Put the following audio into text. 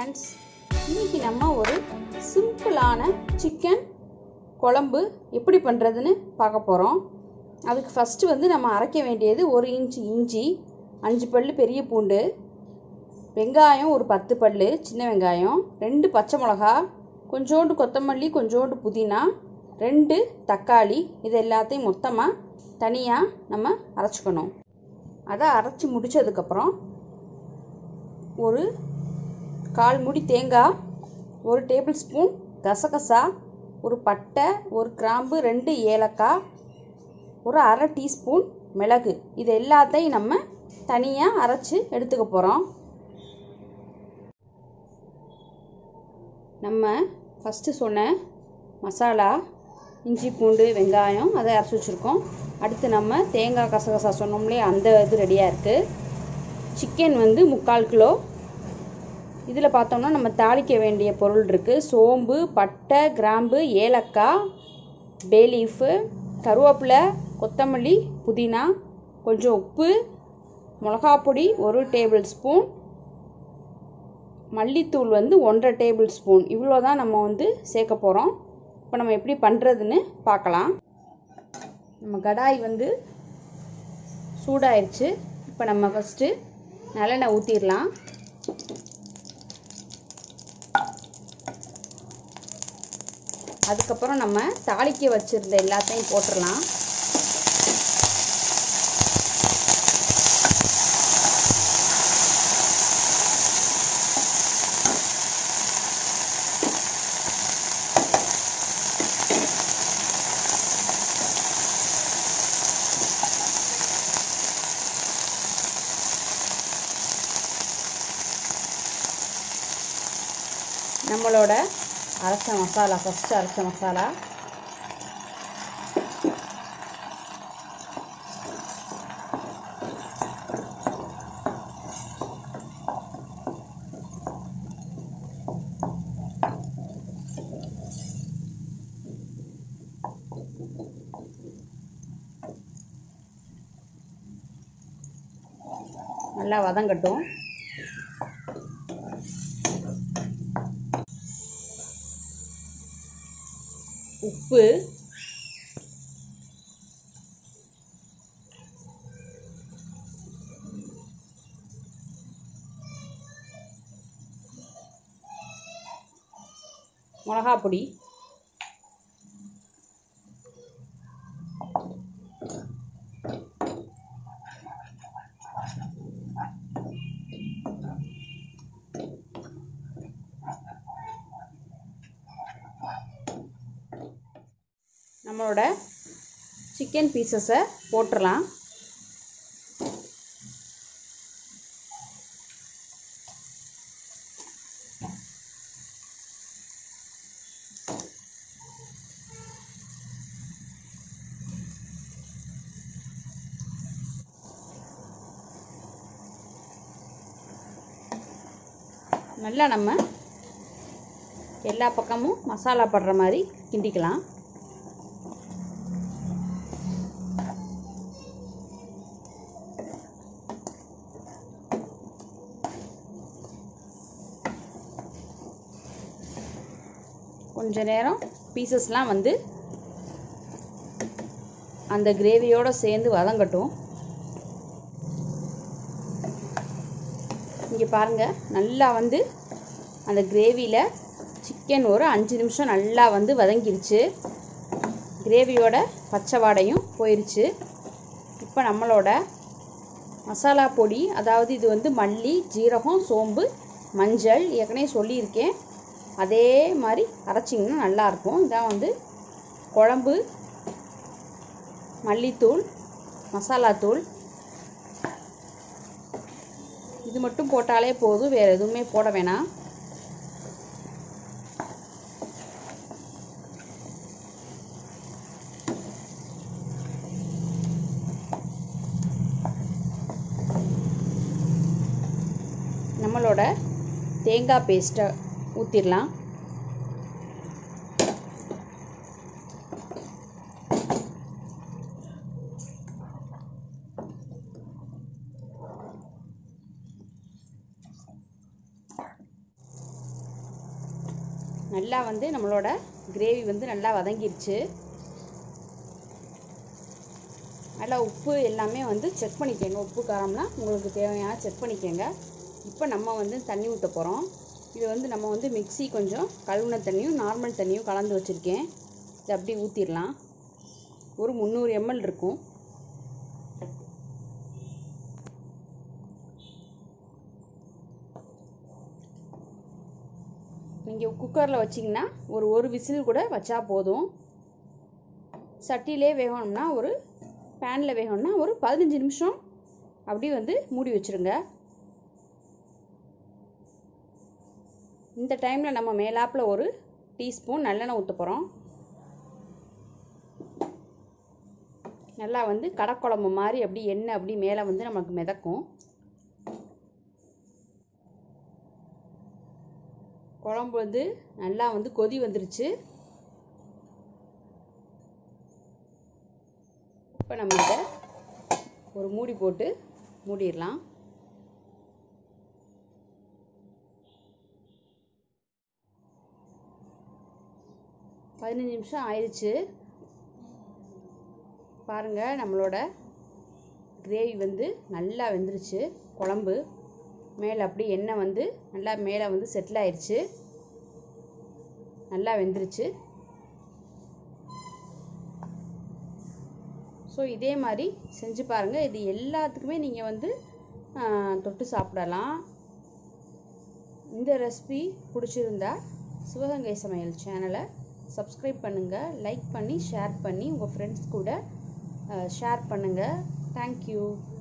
friends இன்னைக்கு நம்ம ஒரு சிம்பிளான சிக்கன் குழம்பு எப்படி பண்ணுறதுன்னு பார்க்க போகிறோம் அதுக்கு ஃபஸ்ட்டு வந்து நம்ம அரைக்க வேண்டியது ஒரு இன்ச் இஞ்சி அஞ்சு பல் பெரிய பூண்டு வெங்காயம் ஒரு பத்து பல் சின்ன வெங்காயம் ரெண்டு பச்சை மிளகா கொஞ்சோண்டு கொத்தமல்லி கொஞ்சோண்டு புதினா ரெண்டு தக்காளி இது எல்லாத்தையும் மொத்தமாக தனியாக நம்ம அரைச்சிக்கணும் அதை அரைச்சி முடித்ததுக்கப்புறம் ஒரு கால் முடி தேங்காய் ஒரு டேபிள் ஸ்பூன் கசகசா ஒரு பட்டை ஒரு கிராம்பு ரெண்டு ஏலக்காய் ஒரு அரை டீஸ்பூன் மிளகு இது எல்லாத்தையும் நம்ம தனியாக அரைச்சி எடுத்துக்க போகிறோம் நம்ம ஃபஸ்ட்டு சொன்ன மசாலா இஞ்சி பூண்டு வெங்காயம் அதை அரைச்சி வச்சுருக்கோம் அடுத்து நம்ம தேங்காய் கசகசா சொன்னோம்லே அந்த இது ரெடியாக இருக்குது சிக்கன் வந்து முக்கால் கிலோ இதில் பார்த்தோம்னா நம்ம தாளிக்க வேண்டிய பொருள் இருக்குது சோம்பு பட்டை கிராம்பு ஏலக்காய் பேலீஃபு கருவேப்பிலை கொத்தமல்லி புதினா கொஞ்சம் உப்பு மிளகாப்பொடி ஒரு டேபிள் ஸ்பூன் மல்லித்தூள் வந்து ஒன்றரை டேபிள் ஸ்பூன் இவ்வளோ தான் நம்ம வந்து சேர்க்க போகிறோம் இப்போ நம்ம எப்படி பண்ணுறதுன்னு பார்க்கலாம் நம்ம கடாய் வந்து சூடாயிருச்சு இப்போ நம்ம ஃபஸ்ட்டு நல்லெண்ணெய் ஊற்றிடலாம் அதுக்கப்புறம் நம்ம தாளிக்க வச்சுருந்த எல்லாத்தையும் போட்டுடலாம் நம்மளோட அரைச்ச மசாலா ஃபஸ்ட்டு அரைச்ச மசாலா நல்லா வதங்கட்டும் உப்பு மிளகாப்பொடி நம்மளோட சிக்கன் பீசஸை போட்டுடலாம் நல்லா நம்ம எல்லா பக்கமும் மசாலா படுற மாதிரி கிண்டிக்கலாம் கொஞ்ச நேரம் பீசஸ்லாம் வந்து அந்த கிரேவியோடு சேர்ந்து வதங்கட்டும் இங்கே பாருங்கள் நல்லா வந்து அந்த கிரேவியில் சிக்கன் ஒரு அஞ்சு நிமிஷம் நல்லா வந்து வதங்கிருச்சு கிரேவியோட பச்சை வாடையும் போயிடுச்சு இப்போ நம்மளோட மசாலா பொடி அதாவது இது வந்து மல்லி ஜீரகம் சோம்பு மஞ்சள் ஏற்கனவே சொல்லியிருக்கேன் அதே மாதிரி அரைச்சிங்கன்னா நல்லாயிருக்கும் இதான் வந்து குழம்பு மல்லித்தூள் மசாலாத்தூள் இது மட்டும் போட்டாலே போதும் வேறு எதுவுமே போட வேணாம் நம்மளோட தேங்காய் பேஸ்ட்டை ஊற்றிடலாம் நல்லா வந்து நம்மளோட கிரேவி வந்து நல்லா வதங்கிருச்சு நல்லா உப்பு எல்லாமே வந்து செக் பண்ணிக்கோங்க உப்பு காரம்லாம் உங்களுக்கு தேவையான செக் பண்ணிக்கோங்க இப்போ நம்ம வந்து தண்ணி ஊற்ற போகிறோம் இது வந்து நம்ம வந்து மிக்ஸி கொஞ்சம் கழுவுன தண்ணியும் நார்மல் தண்ணியும் கலந்து வச்சுருக்கேன் இது அப்படி ஊற்றிடலாம் ஒரு முந்நூறு எம்எல் இருக்கும் நீங்கள் குக்கரில் வச்சிங்கன்னா ஒரு ஒரு விசில் கூட வச்சா போதும் சட்டியிலே வேகணும்னா ஒரு பேனில் வேகணும்னா ஒரு பதினஞ்சு நிமிஷம் அப்படி வந்து மூடி வச்சுருங்க இந்த டைமில் நம்ம மேலாப்பில் ஒரு டீஸ்பூன் நல்லெண்ணெய் ஊற்ற போகிறோம் நல்லா வந்து கடக்குழம்பு மாதிரி அப்படி எண்ணெய் அப்படி மேலே வந்து நமக்கு மிதக்கும் குழம்பு வந்து நல்லா வந்து கொதி வந்துருச்சு இப்போ நம்ம இதை ஒரு மூடி போட்டு மூடிடலாம் பதினஞ்சு நிமிஷம் ஆயிடுச்சு பாருங்கள் நம்மளோட கிரேவி வந்து நல்லா வெந்துருச்சு குழம்பு மேலே அப்படி எண்ணெய் வந்து நல்லா மேலே வந்து செட்டில் ஆயிடுச்சு நல்லா வெந்துருச்சு ஸோ இதே மாதிரி செஞ்சு பாருங்கள் இது எல்லாத்துக்குமே நீங்கள் வந்து தொட்டு சாப்பிடலாம் இந்த ரெசிபி பிடிச்சிருந்தா சிவகங்கை சமையல் சேனலை சப்ஸ்கிரைப் பண்ணுங்கள் லைக் பண்ணி ஷேர் பண்ணி உங்கள் ஃப்ரெண்ட்ஸ் கூட ஷேர் பண்ணுங்கள் தேங்க்யூ